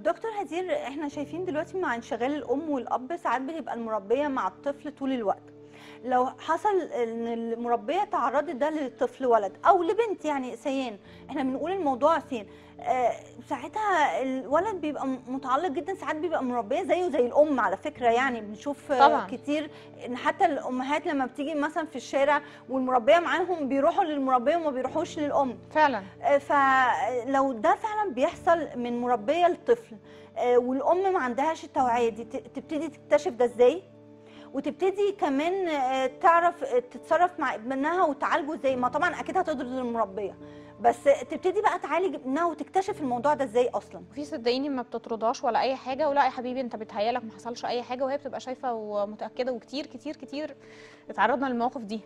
دكتور هدير احنا شايفين دلوقتي مع انشغال الام والاب ساعات بتبقى المربيه مع الطفل طول الوقت لو حصل ان المربيه تعرضت ده لطفل ولد او لبنت يعني سيان احنا بنقول الموضوع سين آه ساعتها الولد بيبقى م- متعلق جدا ساعات بيبقى مربيه زيه زي الام على فكره يعني بنشوف آه، طبعاً. كتير ان حتى الامهات لما بتيجي مثلا في الشارع والمربيه معاهم بيروحوا للمربيه وما بيروحوش للام فعلا آه، فلو ده فعلا بيحصل من مربيه لطفل آه، والام ما عندهاش التوعيه دي ت- تبتدي تكتشف ده ازاي وتبتدي كمان آه، تعرف آه، تتصرف مع ابنها وتعالجه ازاي ما طبعا اكيد هتضرب المربيه بس تبتدي بقى تعالج ابنها وتكتشف الموضوع ده ازاي اصلا في صدقيني ما بتطردهاش ولا اي حاجه ولا يا حبيبي انت بتهيالك ما حصلش اي حاجه وهي بتبقى شايفه ومتاكده وكتير كتير كتير اتعرضنا للمواقف دي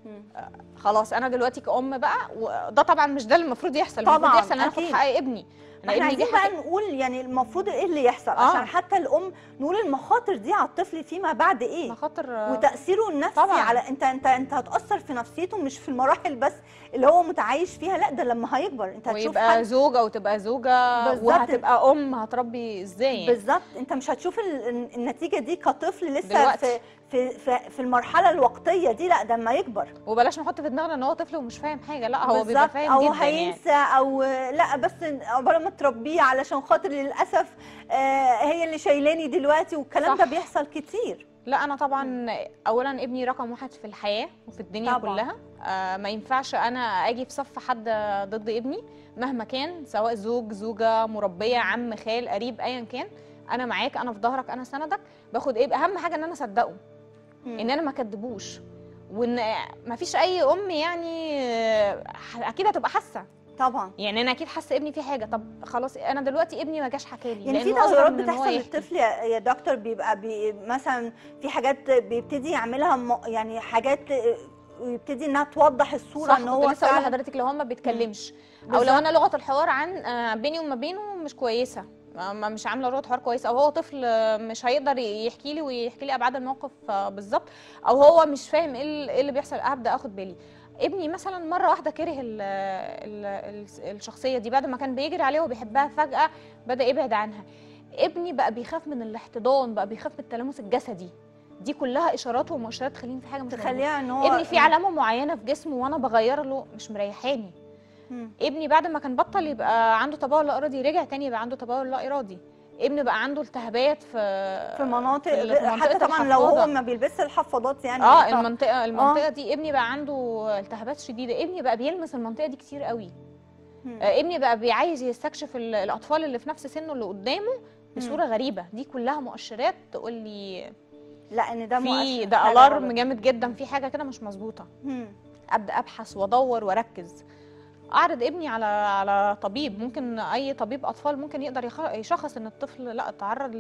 خلاص انا دلوقتي كأم بقى وده طبعا مش ده اللي المفروض يحصل طبعاً، المفروض يحصل ان انا اخد أكيد. حق ابني انا احنا ابني دي عايزين بقى حق نقول يعني المفروض ايه اللي يحصل آه. عشان حتى الام نقول المخاطر دي على الطفل فيما بعد ايه مخاطر وتاثيره النفسي طبعاً. على انت انت انت هتاثر في نفسيته مش في المراحل بس اللي هو متعايش فيها لا ده لما هيكبر انت هتشوف ويبقى حد زوجه وتبقى زوجه بالظبط. وهتبقى ام هتربي ازاي يعني. بالظبط انت مش هتشوف ال- النتيجه دي كطفل لسه دلوقتي. في في في, في المرحله الوقتيه دي لا ده لما يكبر وبلاش نحط في دماغنا ان هو طفل ومش فاهم حاجه لا هو بيبقى بالظبط. فاهم او جدا يعني هينسى او لا بس عقبال ما تربيه علشان خاطر للاسف آه، هي اللي شايلاني دلوقتي والكلام صح. ده بيحصل كتير لا انا طبعا اولا ابني رقم واحد في الحياه وفي الدنيا طبعاً. طبعا. كلها آه ما ينفعش انا اجي في صف حد ضد ابني مهما كان سواء زوج زوجه مربيه عم خال قريب ايا كان انا معاك انا في ظهرك انا سندك باخد ايه اهم حاجه ان انا اصدقه ان انا ما كدبوش وان ما فيش اي ام يعني آه، اكيد هتبقى حاسه طبعا يعني انا اكيد حاسه ابني في حاجه طب خلاص انا دلوقتي ابني ما جاش حكى لي يعني في لأنه أصغر تغيرات من إن هو بتحصل يحكي. للطفل يا يا دكتور بيبقى بي مثلا في حاجات بيبتدي يعملها م- يعني حاجات آه، ويبتدي انها توضح الصوره صح ان كنت هو لسه اقول فعلا لحضرتك لو هو ما بيتكلمش او بالظبط. لو انا لغه الحوار عن آه، بيني وما بينه مش كويسه ما- ما مش عامله لغه حوار كويسه او هو طفل آه، مش هيقدر يحكي لي ويحكي لي ابعاد الموقف آه، بالظبط او هو مش فاهم ايه ال- إيه اللي بيحصل ابدا اخد بالي ابني مثلا مره واحده كره ال ال ال الشخصيه دي بعد ما كان بيجري عليها وبيحبها فجاه بدا يبعد عنها ابني بقى بيخاف من الاحتضان بقى بيخاف من التلامس الجسدي دي كلها اشارات ومؤشرات تخليني في حاجه مش مظبوطة. تخليها ان هو ابني في علامه معينه في جسمه وانا بغير له مش مريحاني مم. ابني بعد ما كان بطل يبقى عنده تبول لا ارادي رجع تاني يبقى عنده تبول لا ارادي ابني بقى عنده التهابات في في مناطق في ال- في حتى منطقة طبعا لو هو الحفاضة. ما بيلبسش الحفاضات يعني اه ف- المنطقه المنطقه دي ابني بقى عنده التهابات شديده ابني بقى بيلمس المنطقه دي كتير قوي مم. آه ابني بقى بيعايز يستكشف ال- الاطفال اللي في نفس سنه اللي قدامه بصوره غريبه دي كلها مؤشرات تقول لي لا ان ده في مؤشر ده حاجة الارم غلط. جامد جدا في حاجه كده مش مظبوطه مم. ابدا ابحث وادور واركز اعرض ابني على على طبيب ممكن اي طبيب اطفال ممكن يقدر يخ- يشخص ان الطفل لا اتعرض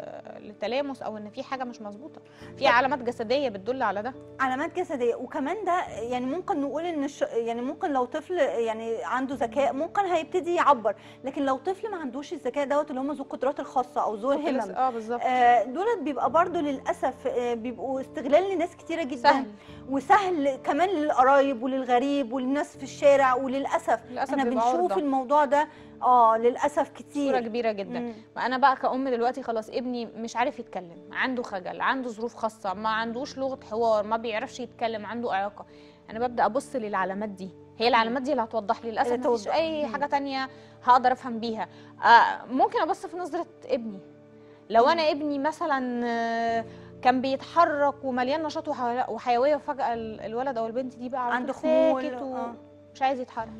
ل- لتلامس او ان في حاجه مش مظبوطه في علامات جسديه بتدل على ده علامات جسديه وكمان ده يعني ممكن نقول ان الش... يعني ممكن لو طفل يعني عنده ذكاء ممكن هيبتدي يعبر لكن لو طفل ما عندوش الذكاء دوت اللي هم ذو القدرات الخاصه او ذو كنت لسه- الهمم اه بالظبط آه، دولت بيبقى برضو للاسف آه، بيبقوا استغلال لناس كتيره جدا سهل وسهل كمان للقرايب وللغريب وللناس في الشارع وللاسف للاسف احنا بيبقى بنشوف عرضة. الموضوع ده اه للاسف صوره كتير كبيره جدا مم. ما انا بقى كأم دلوقتي خلاص ابني مش عارف يتكلم عنده خجل عنده ظروف خاصه ما عندوش لغه حوار ما بيعرفش يتكلم عنده اعاقه انا ببدا ابص للعلامات دي هي العلامات دي اللي هتوضح لي للاسف اللي مفيش توضح. اي مم. حاجه تانية هقدر افهم بيها آه ممكن ابص في نظره ابني لو انا ابني مثلا آه، كان بيتحرك ومليان نشاط وحيو- وحيويه وفجاه ال- الولد او البنت دي بقى على عنده طول خمول ساكت آه. ومش عايز يتحرك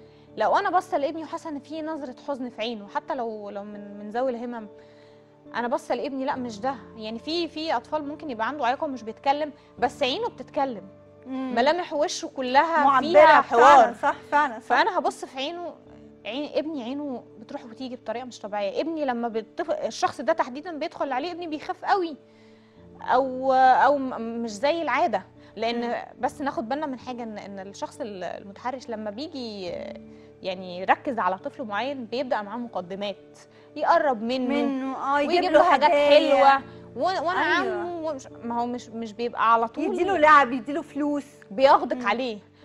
لو انا باصه لابني وحاسه ان في نظره حزن في عينه حتى لو لو من من ذوي الهمم انا باصه لابني لا مش ده يعني في في اطفال ممكن يبقى عنده اعاقه ومش بيتكلم بس عينه بتتكلم مم. ملامح وشه كلها معبره فيها فعلا حوار صح فعلا صح. فانا هبص في عينه عين ابني عينه بتروح وتيجي بطريقه مش طبيعيه ابني لما بتف... الشخص ده تحديدا بيدخل عليه ابني بيخاف قوي او او م- مش زي العاده لان بس ناخد بالنا من حاجه ان ان الشخص المتحرش لما بيجي يعني يركز على طفل معين بيبدا معاه مقدمات يقرب منه, منه اه ويجيب له حاجات هدايا، حلوه و- وانا أيوة. عمه ومش- ما هو مش مش بيبقى على طول يديله لعب يديله فلوس بيغدق مم. عليه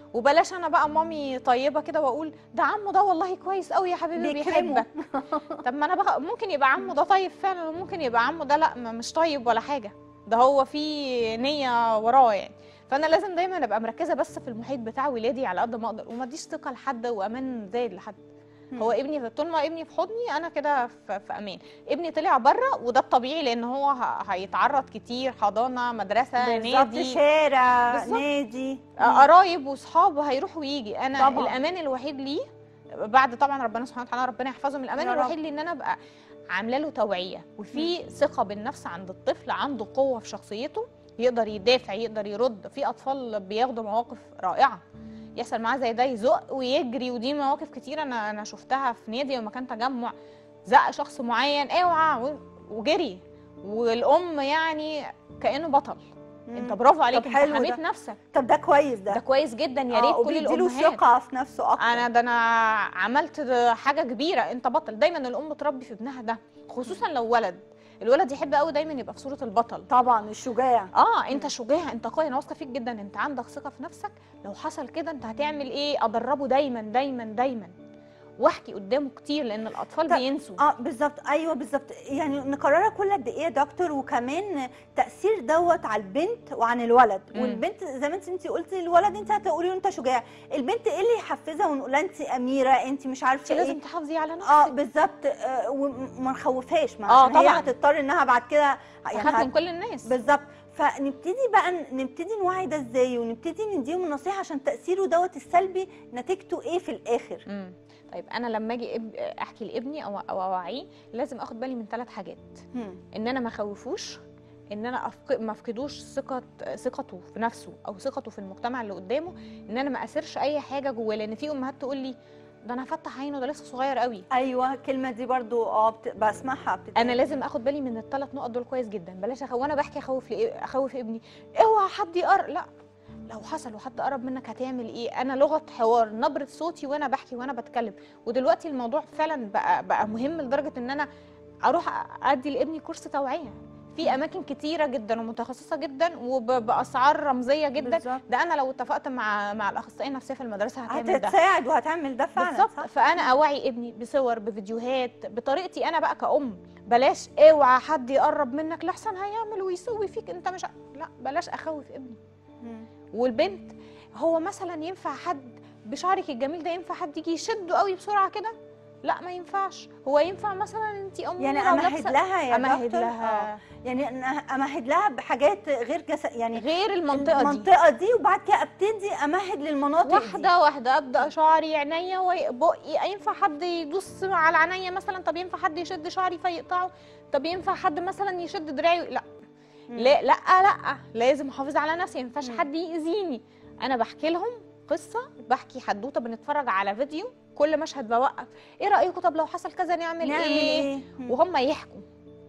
وبلاش انا بقى مامي طيبه كده واقول ده عمه ده والله كويس قوي يا حبيبي بيكرمه. بيحبك طب ما انا بقى ممكن يبقى عمه ده طيب فعلا وممكن يبقى عمه ده لا ما مش طيب ولا حاجه ده هو في نيه وراه يعني فانا لازم دايما ابقى مركزه بس في المحيط بتاع ولادي على قد ما اقدر وما اديش ثقه لحد وامان زايد لحد هو ابني طول ما ابني في حضني انا كده في, في امان ابني طلع بره وده الطبيعي لان هو ه- هيتعرض كتير حضانه مدرسه بالظبط نادي شارع بالظبط. نادي قرايب واصحاب هيروح ويجي انا طبعاً. طبعا. الامان الوحيد ليه بعد طبعا ربنا سبحانه وتعالى ربنا يحفظهم الامان يا رب. الوحيد ليه ان انا ابقى عامله له توعيه وفي ثقه بالنفس عند الطفل عنده قوه في شخصيته يقدر يدافع يقدر يرد في اطفال بياخدوا مواقف رائعه يحصل معاه زي ده يزق ويجري ودي مواقف كتير انا انا شفتها في نادي ومكان تجمع زق شخص معين اوعى و- وجري والام يعني كانه بطل مم. انت برافو عليك طب انت حلو حميت ده. نفسك طب ده كويس ده ده كويس جدا يا آه، ريت كل وبيديله الامهات ثقه في نفسه اكتر انا ده انا عملت ده حاجه كبيره انت بطل دايما الام تربي في ابنها ده خصوصا لو ولد الولد يحب قوي دايما يبقى في صوره البطل طبعا الشجاع اه انت شجاع انت قوي انا واثقه فيك جدا انت عندك ثقه في نفسك لو حصل كده انت هتعمل ايه ادربه دايما دايما دايما واحكي قدامه كتير لان الاطفال طب- بينسوا اه بالظبط ايوه بالظبط يعني نكررها كل قد ايه يا دكتور وكمان تاثير دوت على البنت وعن الولد مم. والبنت زي ما انت انت قلتي الولد انت هتقولي له انت شجاع البنت ايه اللي يحفزها ونقول لها انت اميره انت مش انت عارفه لازم ايه تحافظي على نفسك اه بالظبط آه وما نخوفهاش ما آه، عشان هي طبعاً. هتضطر انها بعد كده تخاف يعني من كل الناس بالظبط فنبتدي بقى ن- نبتدي نوعي ده ازاي ونبتدي نديهم النصيحه عشان تاثيره دوت السلبي نتيجته ايه في الاخر امم طيب انا لما اجي أب- احكي لابني او او اوعيه لازم اخد بالي من ثلاث حاجات مم. ان انا ما اخوفوش ان انا أفق... ما افقدوش ثقه ثقته في نفسه او ثقته في المجتمع اللي قدامه ان انا ما اسرش اي حاجه جواه لان في امهات تقول لي ده انا هفتح عينه ده لسه صغير قوي ايوه الكلمه دي برضو اه بت... بسمعها بتت... انا لازم اخد بالي من الثلاث نقط دول كويس جدا بلاش أخو... وانا بحكي اخوف لإيه... اخوف ابني اوعى حد يقرب لا لو حصل وحد قرب منك هتعمل ايه انا لغه حوار نبره صوتي وانا بحكي وانا بتكلم ودلوقتي الموضوع فعلا بقى بقى مهم لدرجه ان انا اروح ادي لابني كورس توعيه في اماكن كتيره جدا ومتخصصه جدا وباسعار رمزيه جدا بالظبط. ده انا لو اتفقت مع مع الاخصائيه النفسيه في المدرسه هتعمل ده هتتساعد وهتعمل ده فعلا بالظبط صح؟ فانا اوعي ابني بصور بفيديوهات بطريقتي انا بقى كأم بلاش اوعى حد يقرب منك لحسن هيعمل ويسوي فيك انت مش ع- لا بلاش اخوف ابني مم. والبنت هو مثلا ينفع حد بشعرك الجميل ده ينفع حد يجي يشده قوي بسرعه كده لا ما ينفعش هو ينفع مثلا انت ام يعني نورة امهد ولابسة- لها يا امهد دكتور لها آه. يعني أنا امهد لها بحاجات غير جسد يعني غير المنطقه دي المنطقه دي وبعد كده ابتدي امهد للمناطق دي واحده واحده ابدا شعري عينيا وبقي ينفع حد يدوس على عينيا مثلا طب ينفع حد يشد شعري فيقطعه طب ينفع حد مثلا يشد دراعي لا مم. لا لا لا لازم احافظ على نفسي ما ينفعش مم. حد يأذيني انا بحكي لهم قصه بحكي حدوته بنتفرج على فيديو كل مشهد بوقف ايه رايكم طب لو حصل كذا نعمل, نعمل ايه, ايه مم. وهم يحكوا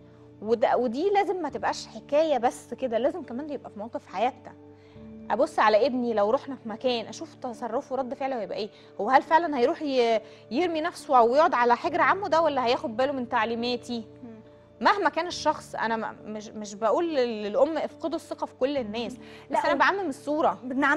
وده ودي لازم ما تبقاش حكايه بس كده لازم كمان يبقى في موقف حياتنا ابص على ابني لو رحنا في مكان اشوف تصرفه ورد فعله هيبقى ايه هو هل فعلا هيروح ي- يرمي نفسه او يقعد على حجر عمه ده ولا هياخد باله من تعليماتي مم. مهما كان الشخص انا ما- مش مش بقول للام افقدوا الثقه في كل الناس لا، بس انا و- بعمم الصوره بنعم